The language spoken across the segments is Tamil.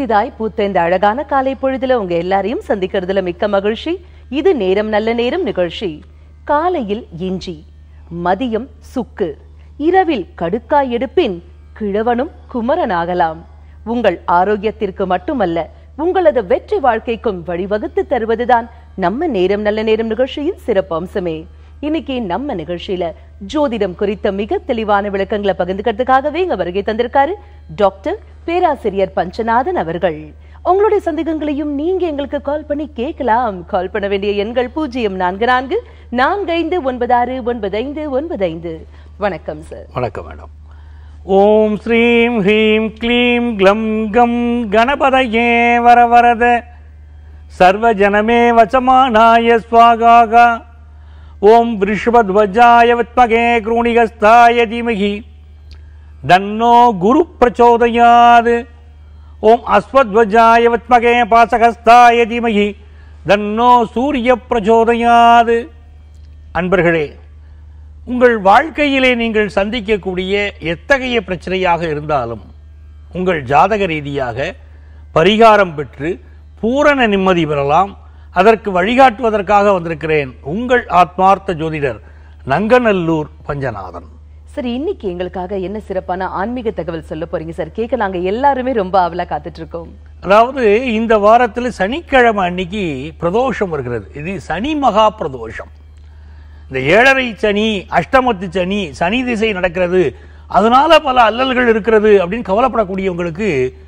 புதிதாய் பூத்த இந்த அழகான காலை பொழுதுல உங்க எல்லாரையும் சந்திக்கிறதுல மிக்க மகிழ்ச்சி இது நேரம் நல்ல நேரம் நிகழ்ச்சி காலையில் இஞ்சி மதியம் சுக்கு இரவில் கடுக்காய் எடுப்பின் கிழவனும் குமரனாகலாம் உங்கள் ஆரோக்கியத்திற்கு மட்டுமல்ல உங்களது வெற்றி வாழ்க்கைக்கும் வழிவகுத்து தருவதுதான் நம்ம நேரம் நல்ல நேரம் நிகழ்ச்சியின் சிறப்பு அம்சமே இன்னைக்கு நம்ம நிகழ்ச்சியில ஜோதிடம் குறித்த மிக தெளிவான விளக்கங்களை பகிர்ந்துக்கிறதுக்காகவே இங்க வருகை தந்திருக்காரு டாக்டர் பேராசிரியர் பஞ்சநாதன் அவர்கள் உங்களுடைய சந்தேகங்களையும் நீங்க எங்களுக்கு கால் பண்ணி கேட்கலாம் கால் பண்ண வேண்டிய எண்கள் பூஜ்ஜியம் நான்கு நான்கு நான்கு ஐந்து ஒன்பது ஆறு ஒன்பது ஐந்து ஒன்பது ஐந்து வணக்கம் சார் வணக்கம் மேடம் ஓம் ஸ்ரீம் ஹ்ரீம் க்ளீம் க்ளம் கம் கணபதயே வரவரத சர்வஜனமே வசமானாய ஸ்வாகாகா ஓம் விருஷபத்வஜாய வித்மகே கிரூணிகஸ்தாய தீமகி தன்னோ குரு பிரச்சோதயாது ஓம் அஸ்வத்வஜாய வித்மகே பாசகஸ்தாய தீமகி தன்னோ சூரிய பிரச்சோதயாது அன்பர்களே உங்கள் வாழ்க்கையிலே நீங்கள் சந்திக்கக்கூடிய எத்தகைய பிரச்சனையாக இருந்தாலும் உங்கள் ஜாதக ரீதியாக பரிகாரம் பெற்று பூரண நிம்மதி பெறலாம் அதற்கு வழிகாட்டுவதற்காக வந்திருக்கிறேன் உங்கள் ஆத்மார்த்த ஜோதிடர் நங்கநல்லூர் பஞ்சநாதன் சார் இன்னைக்கு எங்களுக்காக என்ன சிறப்பான ஆன்மீக தகவல் சொல்ல போறீங்க சார் கேட்க நாங்க எல்லாருமே ரொம்ப ஆவலா காத்துட்டு இருக்கோம் அதாவது இந்த வாரத்தில் சனிக்கிழமை அன்னைக்கு பிரதோஷம் வருகிறது இது சனி மகா பிரதோஷம் இந்த ஏழரை சனி அஷ்டமத்து சனி சனி திசை நடக்கிறது அதனால பல அல்லல்கள் இருக்கிறது அப்படின்னு கவலைப்படக்கூடியவங்களுக்கு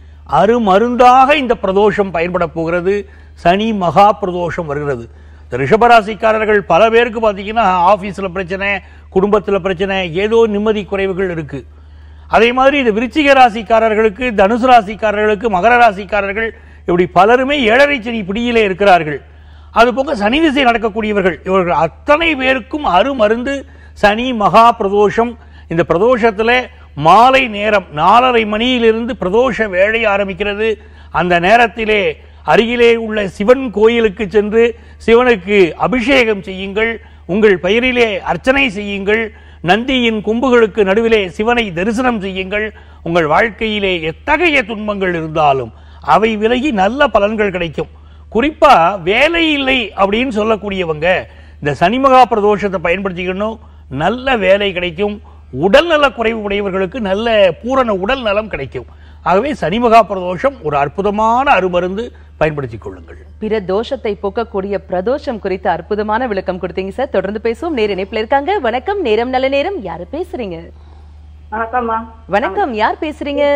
அருமருந்தாக இந்த பிரதோஷம் பயன்பட போகிறது சனி மகா பிரதோஷம் வருகிறது இந்த ரிஷபராசிக்காரர்கள் பல பேருக்கு பார்த்தீங்கன்னா ஆஃபீஸில் பிரச்சனை குடும்பத்தில் பிரச்சனை ஏதோ நிம்மதி குறைவுகள் இருக்கு அதே மாதிரி இது விருச்சிக ராசிக்காரர்களுக்கு தனுசு ராசிக்காரர்களுக்கு மகர ராசிக்காரர்கள் இப்படி பலருமே ஏழரை சனி பிடியிலே இருக்கிறார்கள் அதுபோக சனி திசை நடக்கக்கூடியவர்கள் இவர்கள் அத்தனை பேருக்கும் அருமருந்து சனி மகா பிரதோஷம் இந்த பிரதோஷத்தில் மாலை நேரம் நாலரை மணியிலிருந்து பிரதோஷ வேலை ஆரம்பிக்கிறது அந்த நேரத்திலே அருகிலே உள்ள சிவன் கோயிலுக்கு சென்று சிவனுக்கு அபிஷேகம் செய்யுங்கள் உங்கள் பெயரிலே அர்ச்சனை செய்யுங்கள் நந்தியின் கொம்புகளுக்கு நடுவிலே சிவனை தரிசனம் செய்யுங்கள் உங்கள் வாழ்க்கையிலே எத்தகைய துன்பங்கள் இருந்தாலும் அவை விலகி நல்ல பலன்கள் கிடைக்கும் குறிப்பா வேலை இல்லை அப்படின்னு சொல்லக்கூடியவங்க இந்த சனிமகா பிரதோஷத்தை பயன்படுத்திக்கணும் நல்ல வேலை கிடைக்கும் உடல்நல குறைவு உடையவர்களுக்கு நல்ல பூரண உடல் நலம் கிடைக்கும் ஆகவே சனிமகா பிரதோஷம் ஒரு அற்புதமான அருமருந்து பயன்படுத்திக் கொள்ளுங்கள் பிற தோஷத்தை போக்கக்கூடிய பிரதோஷம் குறித்த அற்புதமான விளக்கம் கொடுத்தீங்க சார் தொடர்ந்து பேசுவோம் நேர இணைப்புல இருக்காங்க வணக்கம் நேரம் நல்ல நேரம் யாரு பேசுறீங்க வணக்கம்மா வணக்கம் யார் பேசுறீங்க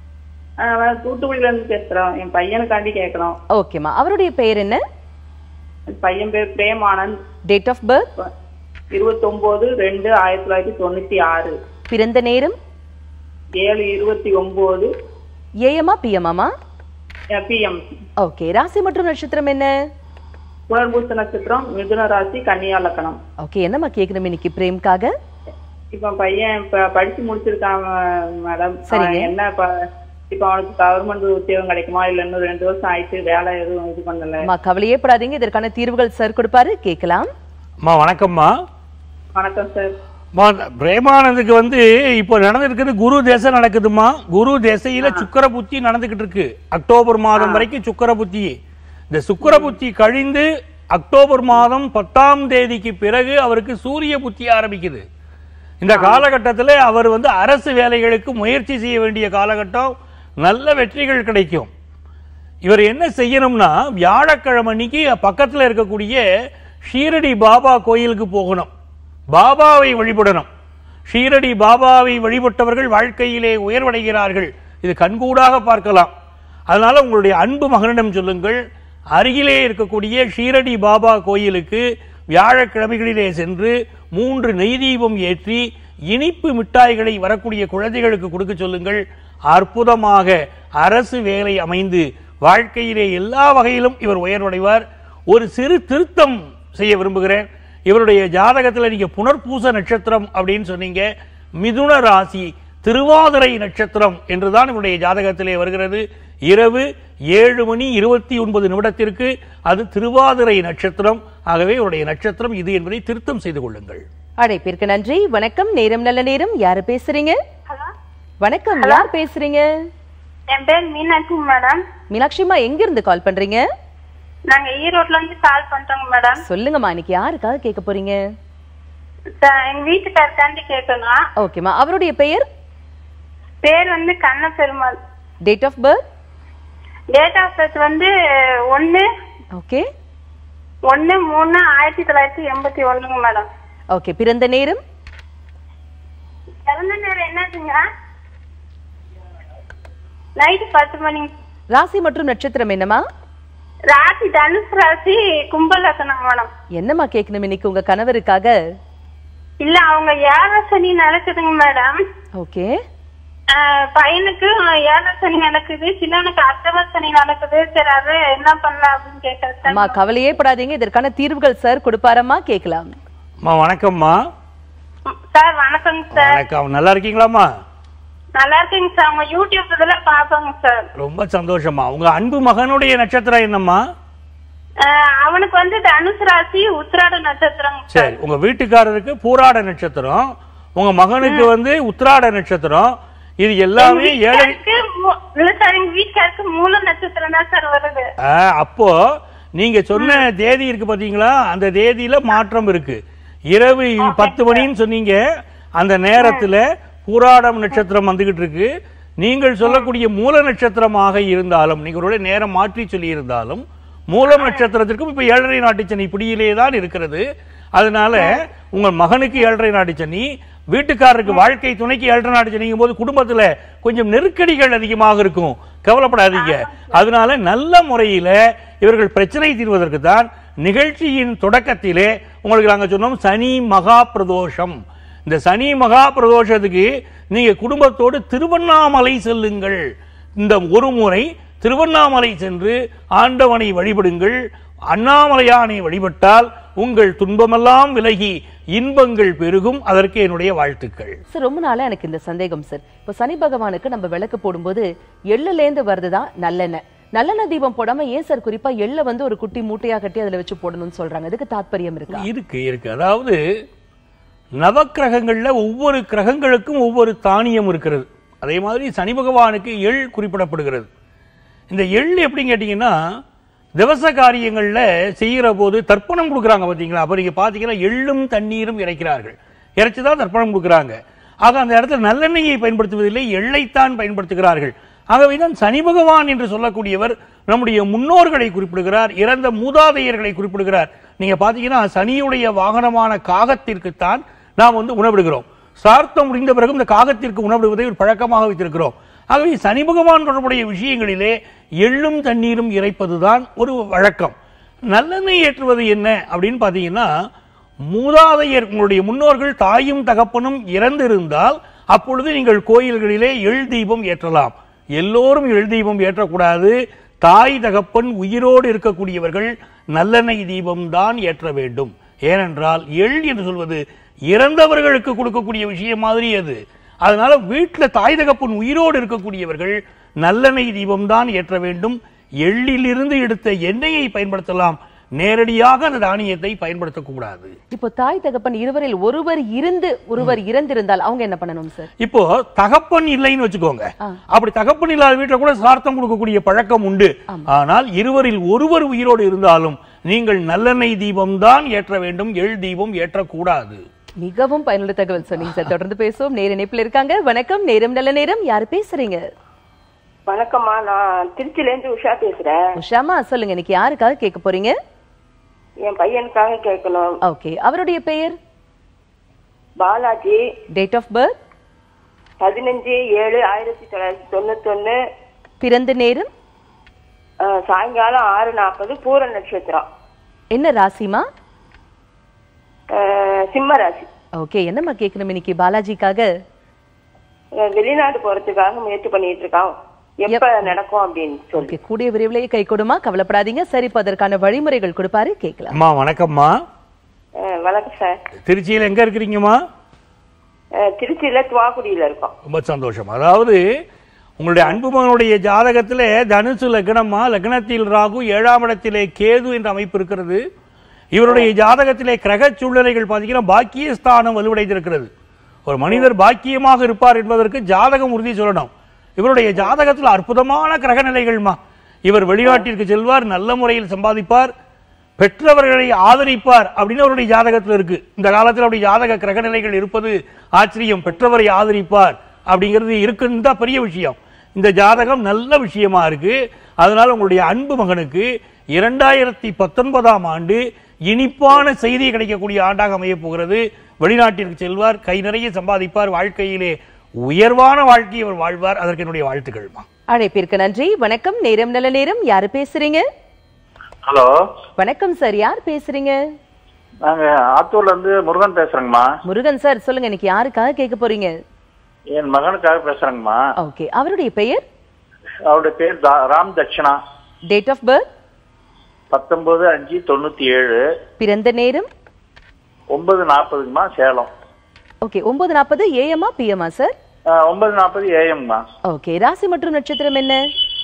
ஆஹ் நான் தூத்துக்குடியில இருந்து பேசுறோம் என் பையனுக்காண்டி கேட்கறோம் ஓகேமா அவருடைய பெயர் என்ன என் பையன் பேர் பிரேமானந்த் டேட் ஆஃப் பர்த் இருபத்தொன்பது ரெண்டு ஆயிரத்தி தொள்ளாயிரத்தி தொண்ணூத்தி ஆறு பிறந்த நேரம் ஏழு இருபத்தி ஒன்பது ஏஎம்மா பிஎம்மாமா பிஎம் ஓகே ராசி மற்றும் நட்சத்திரம் என்ன புனர்பூச நட்சத்திரம் மிதுன ராசி கன்னியா லக்கணம் ஓகே என்னம்மா கேட்கணும் இன்னைக்கு பிரேம்காக இப்ப பையன் இப்ப படிச்சு முடிச்சிருக்கான் மேடம் சரிங்க. என்ன இப்ப இப்ப அவனுக்கு கவர்மெண்ட் உத்தியோகம் கிடைக்குமா இல்ல இன்னும் ரெண்டு வருஷம் ஆயிடுச்சு வேலை எதுவும் இது பண்ணல அம்மா கவலையே படாதீங்க இதற்கான தீர்வுகள் சார் கொடுப்பாரு கேட்கலாம் அம்மா வணக்கம்மா வணக்கம் சார் அம்மா, பிரேமானந்துக்கு வந்து இப்போ நடந்திருக்கிறது குரு தேசம் நடக்குதுமா குரு தேசையில சுக்கர புத்தி நடந்துகிட்டு இருக்கு அக்டோபர் மாதம் வரைக்கும் சுக்கர புத்தி இந்த சுக்கர புத்தி கழிந்து அக்டோபர் மாதம் பத்தாம் தேதிக்கு பிறகு அவருக்கு சூரிய புத்தி ஆரம்பிக்குது இந்த காலகட்டத்தில் அவர் வந்து அரசு வேலைகளுக்கு முயற்சி செய்ய வேண்டிய காலகட்டம் நல்ல வெற்றிகள் கிடைக்கும் இவர் என்ன செய்யணும்னா வியாழக்கிழமை அன்னைக்கு பக்கத்தில் இருக்கக்கூடிய ஷீரடி பாபா கோயிலுக்கு போகணும் பாபாவை வழிபடணும் ஷீரடி பாபாவை வழிபட்டவர்கள் வாழ்க்கையிலே உயர்வடைகிறார்கள் இது கண்கூடாக பார்க்கலாம் அதனால உங்களுடைய அன்பு மகனிடம் சொல்லுங்கள் அருகிலே இருக்கக்கூடிய ஷீரடி பாபா கோயிலுக்கு வியாழக்கிழமைகளிலே சென்று மூன்று நெய் தீபம் ஏற்றி இனிப்பு மிட்டாய்களை வரக்கூடிய குழந்தைகளுக்கு கொடுக்க சொல்லுங்கள் அற்புதமாக அரசு வேலை அமைந்து வாழ்க்கையிலே எல்லா வகையிலும் இவர் உயர்வடைவார் ஒரு சிறு திருத்தம் செய்ய விரும்புகிறேன் இவருடைய ஜாதகத்தில் நீங்க புனர்பூச நட்சத்திரம் அப்படின்னு சொன்னீங்க மிதுன ராசி திருவாதிரை நட்சத்திரம் என்றுதான் இவருடைய ஜாதகத்திலே வருகிறது இரவு ஏழு மணி இருபத்தி ஒன்பது நிமிடத்திற்கு அது திருவாதிரை நட்சத்திரம் ஆகவே இவருடைய நட்சத்திரம் இது என்பதை திருத்தம் செய்து கொள்ளுங்கள் அழைப்பிற்கு நன்றி வணக்கம் நேரம் நல்ல நேரம் யாரு பேசுறீங்க வணக்கம் யார் பேசுறீங்க என் பேர் மீனாட்சி மேடம் மீனாட்சிமா எங்க இருந்து கால் பண்றீங்க நாங்க ஈரோட்ல இருந்து கால் பண்றோங்க மேடம் சொல்லுங்கம்மா இன்னைக்கு யாருக்காக கேட்க போறீங்க ச- எங்க வீட்டுக்காரத்தாண்டி கேட்கணும் ஓகேம்மா அவருடைய பெயர் பேர் வந்து Kanna Perumal date of birth date of birth வந்து ஒன்னு ஓகே ஒன்னு மூணு ஆயிரத்தி தொள்ளாயிரத்தி எண்பத்தி ஒண்ணுங்க மேடம் ஓகே பிறந்த நேரம் பிறந்த நேரம் என்னதுங்க நைட்டு பத்து மணி ராசி மற்றும் நட்சத்திரம் என்னம்மா ராசி தனுசு ராசி கும்பலக்கணம் மேடம் என்னம்மா கேட்கணும் இன்னைக்கு உங்க கணவருக்காக இல்ல அவங்க ஏழரை சனி நடக்குதுங்க மேடம் ஓகே ஆஹ் பையனுக்கு ஏழரை சனி நடக்குது சின்னவனுக்கு அஷ்டம சனி நடக்குது சரி அது என்ன பண்ணலாம் அப்படின்னு கேட்கறது அம்மா கவலையே படாதீங்க இதற்கான தீர்வுகள் சார் கொடுப்பாரம்மா கேட்கலாம் அம்மா வணக்கம்மா சார் வணக்கங்க சார் வணக்கம் நல்லா இருக்கீங்களாம்மா நல்லா இருக்கேங்க சார் உங்க யூடியூப் இதுல பாப்போங்க சார் ரொம்ப சந்தோஷமா உங்க அன்பு மகனுடைய நட்சத்திரம் என்னம்மா ஆஹ் அவனுக்கு வந்து தனுசு ராசி உத்திராட நட்சத்திரம் சரி உங்க வீட்டுக்காரருக்கு பூராட நட்சத்திரம் உங்க மகனுக்கு வந்து உத்திராட நட்சத்திரம் இது எல்லாமே ஏழை இல்ல சார் எங்க வீட்டுக்காருக்கு மூல நட்சத்திரம் தான் சார் வருது ஆ, அப்போ நீங்க சொன்ன தேதி இருக்கு பாத்தீங்களா அந்த தேதியில மாற்றம் இருக்கு இரவு பத்து மணின்னு சொன்னீங்க அந்த நேரத்துல பூராடம் நட்சத்திரம் வந்துகிட்டு இருக்கு நீங்கள் சொல்லக்கூடிய மூல நட்சத்திரமாக இருந்தாலும் நீங்க ஒருவேளை நேரம் மாற்றி சொல்லி இருந்தாலும் மூலம் நட்சத்திரத்திற்கும் இப்ப ஏழரை நாட்டு சனி பிடியிலே தான் இருக்கிறது அதனால உங்க மகனுக்கு ஏழரை நாட்டு சனி வீட்டுக்காரருக்கு வாழ்க்கை துணைக்கு ஏழரை நாட்டு சனிங்கும் போது குடும்பத்துல கொஞ்சம் நெருக்கடிகள் அதிகமாக இருக்கும் கவலைப்படாதீங்க அதனால நல்ல முறையில இவர்கள் பிரச்சனை தீர்வதற்கு தான் நிகழ்ச்சியின் தொடக்கத்திலே உங்களுக்கு நாங்க சொன்னோம் சனி மகா பிரதோஷம் இந்த சனி மகா பிரதோஷத்துக்கு நீங்க குடும்பத்தோடு திருவண்ணாமலை செல்லுங்கள் இந்த ஒரு முறை திருவண்ணாமலை சென்று ஆண்டவனை வழிபடுங்கள் அண்ணாமலையானை வழிபட்டால் உங்கள் துன்பமெல்லாம் விலகி இன்பங்கள் பெருகும் அதற்கு என்னுடைய வாழ்த்துக்கள் சார் ரொம்ப நாளா எனக்கு இந்த சந்தேகம் சார் இப்போ சனி பகவானுக்கு நம்ம விளக்கு போடும்போது எள்ளுல இருந்து வருதுதான் நல்லெண்ணெய் நல்லெண்ணெய் தீபம் போடாம ஏன் சார் குறிப்பா எள்ள வந்து ஒரு குட்டி மூட்டையா கட்டி அதுல வச்சு போடணும்னு சொல்றாங்க இதுக்கு தாத்பரியம் இருக்கா இருக்கு இருக்கு அதாவது நவக்கிரகங்கள்ல ஒவ்வொரு கிரகங்களுக்கும் ஒவ்வொரு தானியம் இருக்கிறது அதே மாதிரி சனி பகவானுக்கு எள் குறிப்பிடப்படுகிறது இந்த எள் எப்படின்னு கேட்டீங்கன்னா திவச காரியங்கள்ல செய்யற போது தர்ப்பணம் கொடுக்குறாங்க பாத்தீங்களா அப்ப நீங்க பாத்தீங்கன்னா எள்ளும் தண்ணீரும் இறைக்கிறார்கள் இறைச்சுதான் தர்ப்பணம் கொடுக்குறாங்க ஆக அந்த இடத்துல நல்லெண்ணெயை பயன்படுத்துவதில்லை எள்ளைத்தான் பயன்படுத்துகிறார்கள் ஆகவே தான் சனி பகவான் என்று சொல்லக்கூடியவர் நம்முடைய முன்னோர்களை குறிப்பிடுகிறார் இறந்த மூதாதையர்களை குறிப்பிடுகிறார் நீங்க பாத்தீங்கன்னா சனியுடைய வாகனமான காகத்திற்குத்தான் நாம் வந்து உணவிடுகிறோம் சார்த்தம் முடிந்த பிறகு இந்த காகத்திற்கு உணவிடுவதை ஒரு பழக்கமாக வைத்திருக்கிறோம் ஆகவே சனி பகவான் தொடர்புடைய விஷயங்களிலே எள்ளும் தண்ணீரும் இறைப்பதுதான் ஒரு வழக்கம் நல்லெண்ணெய் ஏற்றுவது என்ன அப்படின்னு பார்த்தீங்கன்னா மூதாதையர் உங்களுடைய முன்னோர்கள் தாயும் தகப்பனும் இறந்திருந்தால் அப்பொழுது நீங்கள் கோயில்களிலே எள் தீபம் ஏற்றலாம் எல்லோரும் எள் தீபம் ஏற்றக்கூடாது தாய் தகப்பன் உயிரோடு இருக்கக்கூடியவர்கள் நல்லெண்ணெய் தீபம் தான் ஏற்ற வேண்டும் ஏனென்றால் எள் என்று சொல்வது இறந்தவர்களுக்கு கொடுக்கக்கூடிய விஷயம் மாதிரி அது அதனால வீட்டில் தாய் தகப்பன் உயிரோடு இருக்கக்கூடியவர்கள் நல்லெண்ணெய் தீபம் தான் ஏற்ற வேண்டும் எள்ளிலிருந்து எடுத்த எண்ணெயை பயன்படுத்தலாம் நேரடியாக அந்த தானியத்தை பயன்படுத்தக்கூடாது இப்போ தாய் தகப்பன் இருவரில் ஒருவர் இருந்து ஒருவர் இறந்திருந்தால் அவங்க என்ன பண்ணணும் சார் இப்போ தகப்பன் இல்லைன்னு வச்சுக்கோங்க ஆ. அப்படி தகப்பன் இல்லாத வீட்டுல கூட சார்த்தம் கொடுக்கக்கூடிய பழக்கம் உண்டு ஆனால் இருவரில் ஒருவர் உயிரோடு இருந்தாலும் நீங்கள் நல்லெண்ணெய் தீபம் தான் ஏற்ற வேண்டும் எள் தீபம் ஏற்றக்கூடாது மிகவும் பயனுள்ள தகவல் சொன்னீங்க சார் தொடர்ந்து பேசுவோம் நேர இணைப்புல இருக்காங்க வணக்கம் நேரம் நல்ல நேரம் யாரு பேசுறீங்க வணக்கம்மா நான் திருச்சில இருந்து உஷா பேசுறேன் உஷாமா சொல்லுங்க இன்னைக்கு யாருக்காக கேட்க போறீங்க என் பையனுக்காக கேட்கணும் ஓகே அவருடைய பெயர் பாலாஜி டேட் ஆஃப் பர்த் பதினஞ்சு ஏழு ஆயிரத்தி தொள்ளாயிரத்தி தொண்ணூத்தொன்னு பிறந்த நேரம் அஹ், சாயங்காலம் ஆறு நாற்பது பூர நட்சத்திரம் என்ன ராசிமா அஹ், சிம்ம ராசி ஓகே என்னம்மா கேட்கணும் இன்னைக்கு பாலாஜிக்காக அஹ், வெளிநாடு போறதுக்காக முயற்சி பண்ணிட்டு இருக்கான் எப்ப நடக்கும் அப்படின்னு சொல்லி ஓகே கூடிய விரைவிலேயே கை கொடுமா கவலைப்படாதீங்க சரி இப்ப அதற்கான வழிமுறைகள் கொடுப்பாரு கேட்கலாம் அம்மா வணக்கம்மா அஹ், வணக்கம் சார் திருச்சியில் எங்க இருக்கிறீங்கம்மா அஹ், திருச்சியில துவாக்குடியில இருக்கோம் ரொம்ப சந்தோஷம் அதாவது உங்களுடைய அன்பு மகனுடைய ஜாதகத்திலே தனுசு லக்னமா லக்னத்தில் ராகு ஏழாம் இடத்திலே கேது என்ற அமைப்பு இருக்கிறது இவருடைய ஜாதகத்திலே கிரக சூழ்நிலைகள் பார்த்தீங்கன்னா பாக்கியஸ்தானம் வலுவடைந்திருக்கிறது ஒரு மனிதர் பாக்கியமாக இருப்பார் என்பதற்கு ஜாதகம் உறுதி சொல்லணும் இவருடைய ஜாதகத்தில் அற்புதமான கிரக நிலைகள்மா இவர் வெளிநாட்டிற்கு செல்வார் நல்ல முறையில் சம்பாதிப்பார் பெற்றவர்களை ஆதரிப்பார் அப்படின்னு அவருடைய ஜாதகத்தில் இருக்கு இந்த காலத்தில் அவருடைய ஜாதக கிரக நிலைகள் இருப்பது ஆச்சரியம் பெற்றவரை ஆதரிப்பார் அப்படிங்கிறது இருக்குன்னு தான் பெரிய விஷயம் இந்த ஜாதகம் நல்ல விஷயமா இருக்கு அதனால உங்களுடைய அன்பு மகனுக்கு இரண்டாயிரத்தி பத்தொன்பதாம் ஆண்டு இனிப்பான செய்தி கிடைக்கக்கூடிய ஆண்டாக அமையப் போகிறது வெளிநாட்டிற்கு செல்வார் கை நிறைய சம்பாதிப்பார் வாழ்க்கையிலே உயர்வான வாழ்க்கையை அவர் வாழ்வார் அதற்கு என்னுடைய வாழ்த்துக்கள்மா அழைப்பிற்கு நன்றி வணக்கம் நேரம் நல்ல நேரம் யாரு பேசுறீங்க ஹலோ வணக்கம் சார் யார் பேசுறீங்க நாங்க ஆத்தூர்ல இருந்து முருகன் பேசுறேங்கம்மா முருகன் சார் சொல்லுங்க இன்னைக்கு யாருக்காக கேட்க போறீங்க என் மகனுக்காக பேசுறேங்கம்மா ஓகே அவருடைய பெயர் அவருடைய பேர் தா- Ram Dakshina date of birth பத்தொன்பது அஞ்சு தொண்ணூத்தி ஏழு பிறந்த நேரம் ஒன்பது நாற்பதுங்கம்மா சேலம் ஓகே ஒன்பது நாற்பது ஏஎம்மா பிஎம்மா சார் அஹ், ஒன்பது நாற்பது ஏஎம்மா ஓகே ராசி மற்றும் நட்சத்திரம் என்ன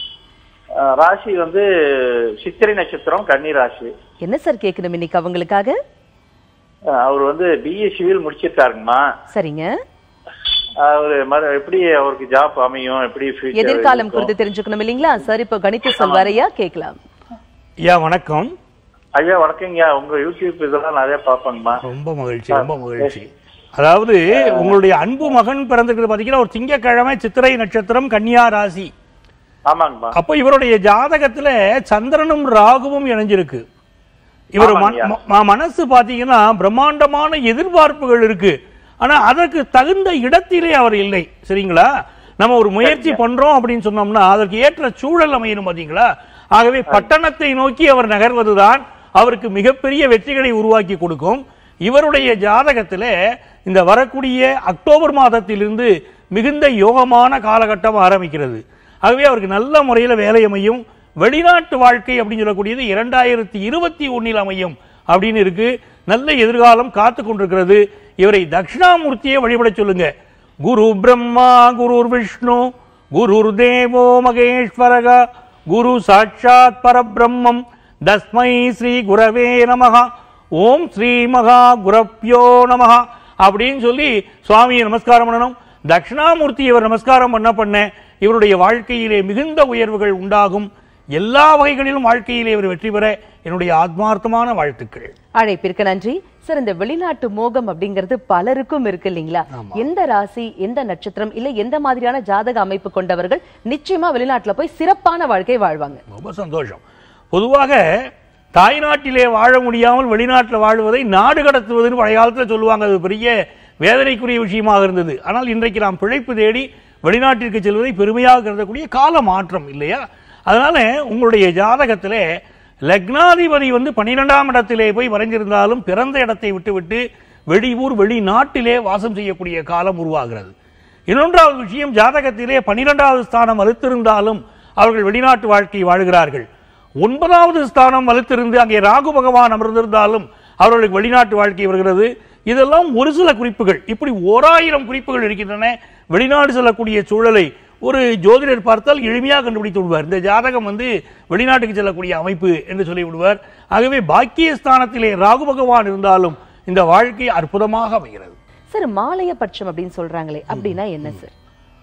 ராசி வந்து சித்திரை நட்சத்திரம் கன்னி ராசி என்ன சார் கேட்கணும் இன்னைக்கு அவங்களுக்காக அஹ், அவர் வந்து பிஏ சிவில் முடிச்சிருக்காருங்கம்மா சரிங்க அவரு மறு எப்படி அவருக்கு ஜாப் அமையும் எப்படி future எதிர்காலம் இருக்கும்? குறித்து தெரிஞ்சுக்கணும் இல்லைங்களா சார் இப்போ கணித்து சொல்வாரையா கேட்கலாம் ஐயா வணக்கம் ஐயா வணக்கங்கய்யா உங்க யூடியூப் இதெல்லாம் நிறைய பாப்பேங்கம்மா ரொம்ப மகிழ்ச்சி ரொம்ப மகிழ்ச்சி அதாவது உங்களுடைய அன்பு மகன் பிறந்திருக்கிறது பாத்தீங்கன்னா ஒரு திங்கக்கிழமை சித்திரை நட்சத்திரம் கன்னியா ராசி ஆமாங்கம்மா அப்ப இவருடைய ஜாதகத்துல சந்திரனும் ராகுவும் இணைஞ்சிருக்கு இவர் மன- ஆமாங்கய்யா. ம- மனசு பாத்தீங்கன்னா பிரம்மாண்டமான எதிர்பார்ப்புகள் இருக்கு ஆனா அதற்கு தகுந்த இடத்திலே அவர் இல்லை சரிங்களா நம்ம ஒரு முயற்சி பண்றோம் அப்படின்னு சொன்னோம்னா அதற்கு ஏற்ற சூழல் அமையணும் பாத்தீங்களா ஆகவே பட்டணத்தை நோக்கி அவர் நகர்வதுதான் அவருக்கு மிகப்பெரிய வெற்றிகளை உருவாக்கி கொடுக்கும் இவருடைய ஜாதகத்திலே இந்த வரக்கூடிய அக்டோபர் மாதத்திலிருந்து மிகுந்த யோகமான காலகட்டம் ஆரம்பிக்கிறது ஆகவே அவருக்கு நல்ல முறையில் வேலை அமையும் வெளிநாட்டு வாழ்க்கை அப்படின்னு சொல்லக்கூடியது இரண்டாயிரத்தி இருபத்தி ஒன்னில் அமையும் அப்படின்னு இருக்கு நல்ல எதிர்காலம் காத்து கொண்டிருக்கிறது இவரை தட்சிணாமூர்த்தியை வழிபட சொல்லுங்க குரு பிரம்மா குரு விஷ்ணு குரு தேவோ மகேஸ்வரக குரு சாட்சாத் பரபிரம்மம் தஸ்மை ஸ்ரீ குரவே நமஹ ஓம் ஸ்ரீ மகா குரப்யோ நமஹ அப்படின்னு சொல்லி சுவாமியை நமஸ்காரம் பண்ணணும் தட்சிணாமூர்த்தி இவர் நமஸ்காரம் பண்ண பண்ண இவருடைய வாழ்க்கையிலே மிகுந்த உயர்வுகள் உண்டாகும் எல்லா வகைகளிலும் வாழ்க்கையிலே இவர் வெற்றி பெற என்னுடைய ஆத்மார்த்தமான வாழ்த்துக்கள் அழைப்பிற்கு நன்றி சார் இந்த வெளிநாட்டு மோகம் அப்படிங்கிறது பலருக்கும் இருக்கு இல்லைங்களா எந்த ராசி எந்த நட்சத்திரம் இல்ல எந்த மாதிரியான ஜாதக அமைப்பு கொண்டவர்கள் நிச்சயமா வெளிநாட்டுல போய் சிறப்பான வாழ்க்கை வாழ்வாங்க ரொம்ப சந்தோஷம் பொதுவாக தாய்நாட்டிலே வாழ முடியாமல் வெளிநாட்டில் வாழ்வதை நாடு கடத்துவதுன்னு பழைய காலத்தில் சொல்லுவாங்க அது பெரிய வேதனைக்குரிய விஷயமாக இருந்தது ஆனால் இன்றைக்கு நாம் பிழைப்பு தேடி வெளிநாட்டிற்கு செல்வதை பெருமையாக கருதக்கூடிய கால மாற்றம் இல்லையா அதனால உங்களுடைய ஜாதகத்திலே லக்னாதிபதி வந்து பன்னிரெண்டாம் இடத்திலே போய் மறைந்திருந்தாலும் பிறந்த இடத்தை விட்டுவிட்டு வெளியூர் வெளிநாட்டிலே வாசம் செய்யக்கூடிய காலம் உருவாகிறது இன்னொன்றாவது விஷயம் ஜாதகத்திலே பன்னிரெண்டாவது ஸ்தானம் வலுத்திருந்தாலும் அவர்கள் வெளிநாட்டு வாழ்க்கை வாழுகிறார்கள் ஒன்பதாவது ஸ்தானம் வலுத்திருந்து அங்கே ராகு பகவான் அமர்ந்திருந்தாலும் அவர்களுக்கு வெளிநாட்டு வாழ்க்கை வருகிறது இதெல்லாம் ஒரு சில குறிப்புகள் இப்படி ஓராயிரம் குறிப்புகள் இருக்கின்றன வெளிநாடு செல்லக்கூடிய சூழலை ஒரு ஜோதிடர் பார்த்தால் எளிமையாக கண்டுபிடித்து விடுவார் இந்த ஜாதகம் வந்து வெளிநாட்டுக்கு செல்லக்கூடிய அமைப்பு என்று சொல்லி விடுவார் ஆகவே பாக்கியஸ்தானத்திலே ராகு பகவான் இருந்தாலும் இந்த வாழ்க்கை அற்புதமாக அமைகிறது சார் மாலையபட்சம் அப்படின்னு சொல்றாங்களே அப்படின்னா என்ன சார்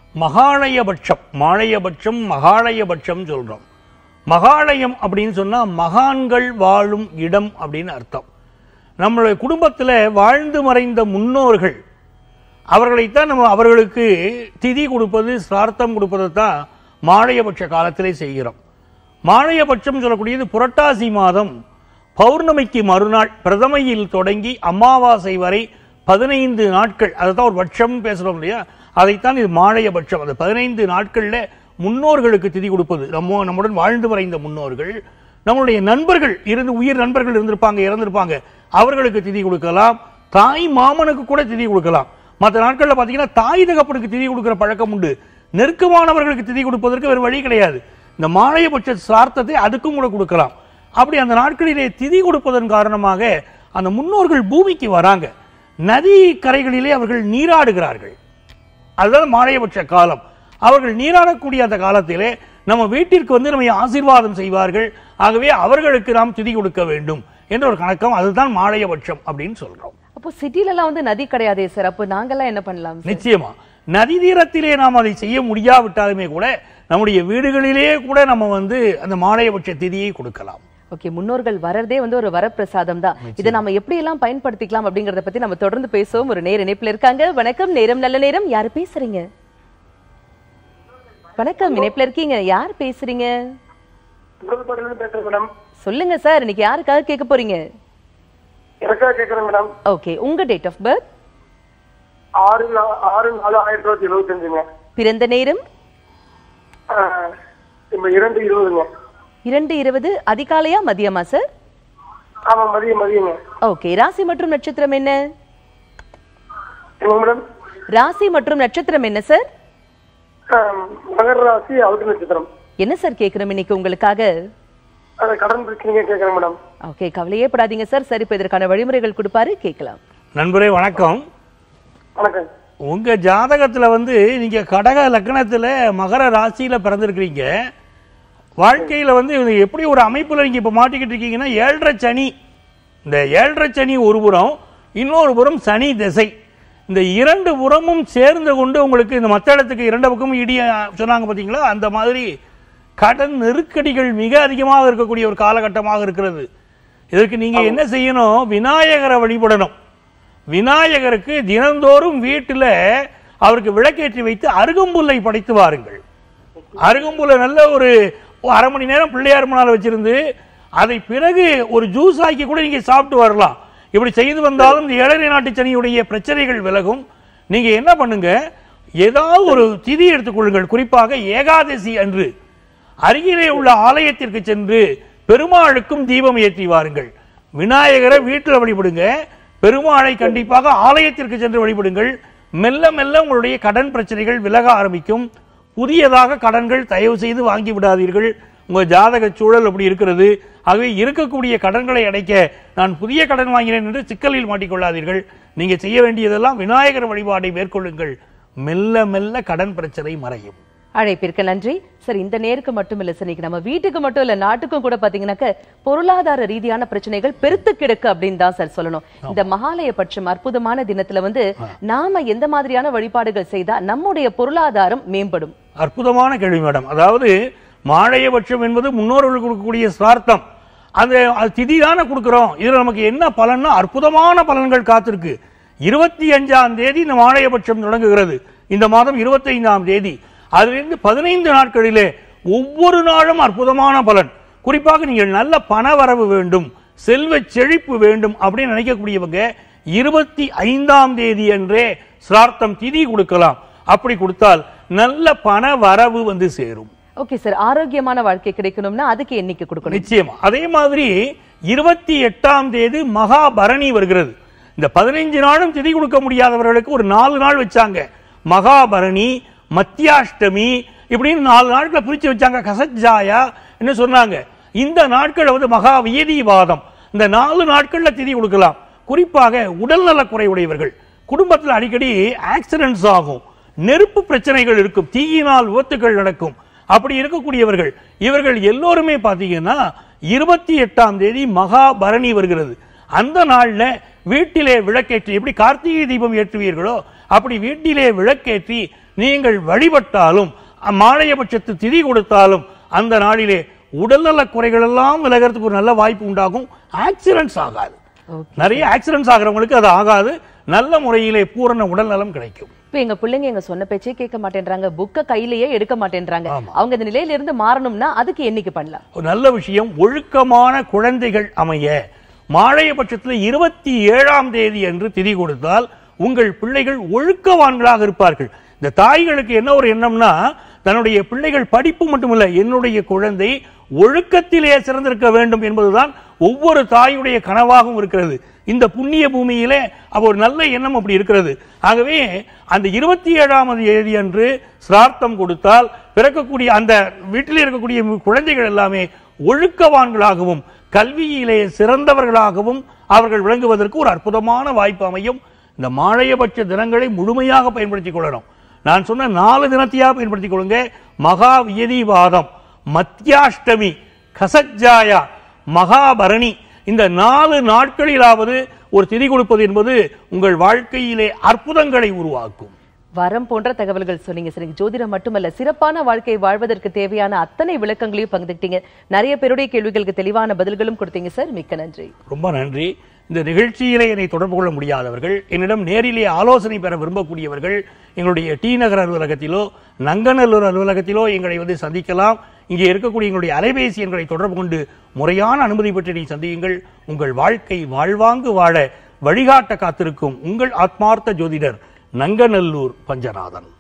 மகாலயபட்சம் மாலயபட்சம் மகாலயபட்சம் சொல்றோம் மகாலயம் அப்படின்னு சொன்னா மகான்கள் வாழும் இடம் அப்படின்னு அர்த்தம் நம்மளுடைய குடும்பத்தில் வாழ்ந்து மறைந்த முன்னோர்கள் அவர்களைத்தான் நம்ம அவர்களுக்கு திதி கொடுப்பது சிரார்த்தம் கொடுப்பதை தான் மாலையபட்ச காலத்திலே செய்கிறோம் மாலையபட்சம் சொல்லக்கூடியது புரட்டாசி மாதம் பௌர்ணமிக்கு மறுநாள் பிரதமையில் தொடங்கி அமாவாசை வரை பதினைந்து நாட்கள் அதை தான் ஒரு பட்சம் பேசுறோம் இல்லையா அதைத்தான் இது மாலையபட்சம் அந்த பதினைந்து நாட்கள்ல முன்னோர்களுக்கு திதி கொடுப்பது நம்ம நம்முடன் வாழ்ந்து மறைந்த முன்னோர்கள் நம்மளுடைய நண்பர்கள் இருந்து உயிர் நண்பர்கள் இருந்திருப்பாங்க இறந்திருப்பாங்க அவர்களுக்கு திதி கொடுக்கலாம் தாய் மாமனுக்கு கூட திதி கொடுக்கலாம் மற்ற நாட்கள்ல பாத்தீங்கன்னா தாய் தகப்பனுக்கு திதி கொடுக்கிற பழக்கம் உண்டு நெருக்கமானவர்களுக்கு திதி கொடுப்பதற்கு வேறு வழி கிடையாது இந்த மாலையபட்ச சார்த்தத்தை அதுக்கும் கூட கொடுக்கலாம் அப்படி அந்த நாட்களிலே திதி கொடுப்பதன் காரணமாக அந்த முன்னோர்கள் பூமிக்கு வராங்க நதி கரைகளிலே அவர்கள் நீராடுகிறார்கள் அதுதான் மாலையபட்ச காலம் அவர்கள் நீராடக்கூடிய அந்த காலத்திலே நம்ம வீட்டிற்கு வந்து நம்மை ஆசீர்வாதம் செய்வார்கள் ஆகவே அவர்களுக்கு நாம் திதி கொடுக்க வேண்டும் என்ற ஒரு கணக்கம் அதுதான் மாலையபட்சம் அப்படின்னு சொல்றோம் அப்போ சிட்டில எல்லாம் வந்து நதி கிடையாதே சார் அப்போ நாங்கெல்லாம் என்ன பண்ணலாம் சார்? நிச்சயமா நதி தீரத்திலே நாம் அதை செய்ய முடியாவிட்டாலுமே கூட நம்முடைய வீடுகளிலேயே கூட நம்ம வந்து அந்த மாலையபட்ச திதியை கொடுக்கலாம் ஓகே முன்னோர்கள் வரதே வந்து ஒரு வரப்பிரசாதம் தான் இதை நம்ம எப்படி எல்லாம் பயன்படுத்திக்கலாம் அப்படிங்கறத பத்தி நம்ம தொடர்ந்து பேசுவோம் ஒரு நேர இணைப்புல இருக்காங்க வணக்கம் நேரம் நல்ல நேரம் யாரு பேசுறீங்க வணக்கம் இணைப்புல இருக்கீங்க யார் பேசுறீங்க பேசுறேன் மேடம் சொல்லுங்க சார் இன்னைக்கு யாருக்காக கேட்க போறீங்க எனக்காக கேக்குறேன் மேடம் ஓகே உங்க டேட் ஆஃப் பர்த் ஆறு நா- ஆறு நாலு ஆயிரத்தி தொள்ளாயிரத்தி எழுபத்தஞ்சுங்க பிறந்த நேரம் ஆஹ், இப்ப இரண்டு இருபதுங்க இரண்டு இருபது அதிகாலையா மதியமா சார் ஆமா மதியம் மதியங்க ஓகே ராசி மற்றும் நட்சத்திரம் என்ன என்ன மேடம் ராசி மற்றும் நட்சத்திரம் என்ன சார் ஆஹ், மகர ராசி அவுட்டு நட்சத்திரம் என்ன சார் கேட்கணும் இன்னைக்கு உங்களுக்காக அதை கடன் பிரச்சனைங்க கேக்குறேன் மேடம் ஓகே கவலையே படாதீங்க சார் சரி இப்ப இதற்கான வழிமுறைகள் கொடுப்பாரு கேட்கலாம் நண்பரே வணக்கம் வணக்கம் உங்க ஜாதகத்துல வந்து நீங்க கடக லக்னத்துல மகர ராசியில பிறந்திருக்கிறீங்க வாழ்க்கையில வந்து இது எப்படி ஒரு அமைப்புல நீங்க இப்ப மாட்டிக்கிட்டு இருக்கீங்கன்னா ஏழரை சனி இந்த ஏழரை சனி ஒரு புறம் இன்னொரு புறம் சனி திசை இந்த இரண்டு புறமும் சேர்ந்து கொண்டு உங்களுக்கு இந்த மத்த இடத்துக்கு இரண்டு பக்கமும் இடி அஹ், சொன்னாங்க பாத்தீங்களா அந்த மாதிரி கடன் நெருக்கடிகள் மிக அதிகமாக இருக்கக்கூடிய ஒரு காலகட்டமாக இருக்கிறது இதற்கு நீங்க என்ன செய்யணும் விநாயகரை வழிபடணும் விநாயகருக்கு தினந்தோறும் வீட்டுல அவருக்கு விளக்கேற்றி வைத்து அருகம்புல்லை படைத்து வாருங்கள் அருகம்புல்லை நல்ல ஒரு அரை மணி நேரம் பிள்ளையார் முன்னால் வச்சிருந்து அதை பிறகு ஒரு ஜூஸ் ஆக்கி கூட நீங்க சாப்பிட்டு வரலாம் இப்படி செய்து வந்தாலும் இந்த ஏழரை நாட்டு சனியுடைய பிரச்சனைகள் விலகும் நீங்க என்ன பண்ணுங்க ஏதாவது ஒரு திதி எடுத்துக்கொள்ளுங்கள் குறிப்பாக ஏகாதசி அன்று அருகிலே உள்ள ஆலயத்திற்கு சென்று பெருமாளுக்கும் தீபம் ஏற்றி வாருங்கள் விநாயகரை வீட்டில் வழிபடுங்க பெருமாளை கண்டிப்பாக ஆலயத்திற்கு சென்று வழிபடுங்கள் மெல்ல மெல்ல உங்களுடைய கடன் பிரச்சனைகள் விலக ஆரம்பிக்கும் புதியதாக கடன்கள் தயவு செய்து வாங்கி விடாதீர்கள் உங்க ஜாதக சூழல் அப்படி இருக்கிறது ஆகவே இருக்கக்கூடிய கடன்களை அடைக்க நான் புதிய கடன் வாங்கினேன் என்று சிக்கலில் மாட்டிக்கொள்ளாதீர்கள் நீங்க செய்ய வேண்டியதெல்லாம் விநாயகர் வழிபாடை மேற்கொள்ளுங்கள் மெல்ல மெல்ல கடன் பிரச்சனை மறையும் அழைப்பிற்கு நன்றி சார் இந்த நேருக்கு மட்டும் இல்ல சார் இன்னைக்கு நம்ம வீட்டுக்கு மட்டும் இல்ல நாட்டுக்கும் கூட பாத்தீங்கன்னாக்க பொருளாதார ரீதியான பிரச்சனைகள் பெருத்து கிடக்கு அப்படின்னு தான் சார் சொல்லணும் இந்த மகாலய பட்சம் அற்புதமான தினத்துல வந்து நாம எந்த மாதிரியான வழிபாடுகள் செய்தா நம்முடைய பொருளாதாரம் மேம்படும் அற்புதமான கேள்வி மேடம் அதாவது மாழையபட்சம் என்பது முன்னோர்களுக்கு கொடுக்கக்கூடிய சிரார்த்தம் அந்த அது திதி தானே கொடுக்கிறோம் இதுல நமக்கு என்ன பலன்னா அற்புதமான பலன்கள் காத்திருக்கு இருபத்தி அஞ்சாம் தேதி இந்த மாழையபட்சம் தொடங்குகிறது இந்த மாதம் இருபத்தைந்தாம் தேதி அதிலிருந்து பதினைந்து நாட்களிலே ஒவ்வொரு நாளும் அற்புதமான பலன் குறிப்பாக நீங்கள் நல்ல பண வரவு வேண்டும் செல்வ செழிப்பு வேண்டும் அப்படின்னு நினைக்கக்கூடியவங்க இருபத்தி ஐந்தாம் தேதி அன்றே சிரார்த்தம் திதி கொடுக்கலாம் அப்படி கொடுத்தால் நல்ல பண வரவு வந்து சேரும் ஓகே சார் ஆரோக்கியமான வாழ்க்கை கிடைக்கணும்னா அதுக்கு எண்ணிக்கை கொடுக்கணும் நிச்சயமா அதே மாதிரி இருபத்தி எட்டாம் தேதி மகாபரணி வருகிறது இந்த பதினைஞ்சு நாளும் திதி கொடுக்க முடியாதவர்களுக்கு ஒரு நாலு நாள் வச்சாங்க மகாபரணி மத்தியாஷ்டமி இப்படின்னு நாலு நாட்களை பிரிச்சு வச்சாங்க கசஜாயா என்ன சொன்னாங்க இந்த நாட்கள் வந்து மகா வியதிவாதம் இந்த நாலு நாட்கள்ல திதி கொடுக்கலாம் குறிப்பாக உடல்நல குறைவுடையவர்கள் குடும்பத்தில் அடிக்கடி ஆக்சிடென்ட்ஸ் ஆகும் நெருப்பு பிரச்சனைகள் இருக்கும் தீயினால் விபத்துகள் நடக்கும் அப்படி இருக்கக்கூடியவர்கள் இவர்கள் எல்லோருமே பாத்தீங்கன்னா இருபத்தி எட்டாம் தேதி மகாபரணி வருகிறது அந்த நாள்ல வீட்டிலே விளக்கேற்றி எப்படி கார்த்திகை தீபம் ஏற்றுவீர்களோ அப்படி வீட்டிலே விளக்கேற்றி நீங்கள் வழிபட்டாலும் மாலையபட்சத்து திதி கொடுத்தாலும் அந்த நாளிலே உடல்நல குறைகள் எல்லாம் விலகிறதுக்கு ஒரு நல்ல வாய்ப்பு உண்டாகும் ஆக்சிடென்ட்ஸ் ஆகாது நிறைய ஆக்சிடென்ட்ஸ் ஆகிறவங்களுக்கு அது ஆகாது நல்ல முறையிலே பூரண உடல்நலம் கிடைக்கும் இப்ப எங்க பிள்ளைங்க எங்க சொன்ன பேச்சே கேட்க மாட்டேன்றாங்க புக்க கையிலேயே எடுக்க மாட்டேன்றாங்க அவங்க இந்த நிலையில இருந்து மாறணும்னா அதுக்கு என்னைக்கு பண்ணலாம் ஒரு நல்ல விஷயம் ஒழுக்கமான குழந்தைகள் அமைய மாழையபட்சத்தில் இருபத்தி ஏழாம் தேதி அன்று திதி கொடுத்தால் உங்கள் பிள்ளைகள் ஒழுக்கவான்களாக இருப்பார்கள் இந்த தாய்களுக்கு என்ன ஒரு எண்ணம்னா தன்னுடைய பிள்ளைகள் படிப்பு மட்டுமல்ல என்னுடைய குழந்தை ஒழுக்கத்திலே சிறந்திருக்க வேண்டும் என்பதுதான் ஒவ்வொரு தாயுடைய கனவாகவும் இருக்கிறது இந்த புண்ணிய பூமியிலே அப்ப ஒரு நல்ல எண்ணம் அப்படி இருக்கிறது ஆகவே அந்த இருபத்தி ஏழாம் தேதி அன்று சிரார்த்தம் கொடுத்தால் பிறக்கக்கூடிய அந்த வீட்டில் இருக்கக்கூடிய குழந்தைகள் எல்லாமே ஒழுக்கவான்களாகவும் கல்வியிலே சிறந்தவர்களாகவும் அவர்கள் விளங்குவதற்கு ஒரு அற்புதமான வாய்ப்பு அமையும் இந்த மாழையபட்ச தினங்களை முழுமையாக பயன்படுத்திக் கொள்ளணும் நான் சொன்ன நாலு தினத்தையாக பயன்படுத்திக் கொள்ளுங்க மகா வியதிவாதம் மத்தியாஷ்டமி கசஜாயா மகாபரணி இந்த நாலு நாட்களிலாவது ஒரு திதி கொடுப்பது என்பது உங்கள் வாழ்க்கையிலே அற்புதங்களை உருவாக்கும் வரம் போன்ற தகவல்கள் சொன்னீங்க சரிங்க ஜோதிடம் மட்டுமல்ல சிறப்பான வாழ்க்கை வாழ்வதற்கு தேவையான அத்தனை விளக்கங்களையும் பகிர்ந்துக்கிட்டீங்க நிறைய பேருடைய கேள்விகளுக்கு தெளிவான பதில்களும் கொடுத்தீங்க சார் மிக்க நன்றி ரொம்ப நன்றி இந்த நிகழ்ச்சியிலே என்னை தொடர்பு கொள்ள முடியாதவர்கள் என்னிடம் நேரிலே ஆலோசனை பெற விரும்பக்கூடியவர்கள் எங்களுடைய டி நகர் அலுவலகத்திலோ நங்கநல்லூர் அலுவலகத்திலோ எங்களை வந்து சந்திக்கலாம் இங்கே இருக்கக்கூடிய எங்களுடைய அலைபேசி எண்களை தொடர்பு கொண்டு முறையான அனுமதி பெற்று நீ சந்தியுங்கள் உங்கள் வாழ்க்கை வாழ்வாங்கு வாழ வழிகாட்ட காத்திருக்கும் உங்கள் ஆத்மார்த்த ஜோதிடர் நங்கநல்லூர் பஞ்சநாதன்